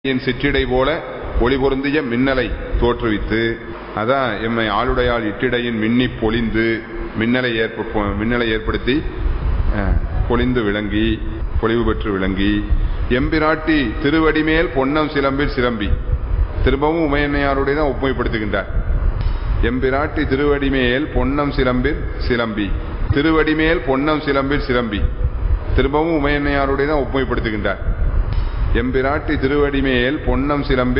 என் சிற்றிடை போல ஒளி பொருந்திய மின்னலை தோற்றுவித்து அதான் எம்மை ஆளுடையால் இட்டிடையின் மின்னி பொழிந்து மின்னலை ஏற்ப பொ- மின்னலை ஏற்படுத்தி அஹ், பொழிந்து விளங்கி பொலிவு பெற்று விளங்கி எம்பிராட்டி திருவடிமேல் பொன்னம் சிலம்பில் சிலம்பி திரும்பவும் உமையன்னையாருடைய தான் ஒப்புமைப்படுத்துகின்றார் எம்பிராட்டி திருவடிமேல் பொன்னம் சிலம்பில் சிலம்பி திருவடிமேல் பொன்னம் சிலம்பில் சிலம்பி திரும்பவும் உமையன்னையாருடைய தான் ஒப்புமைப்படுத்துகின்றார் எம்பிராட்டி திருவடிமேல் பொன்னம் சிலம்பில்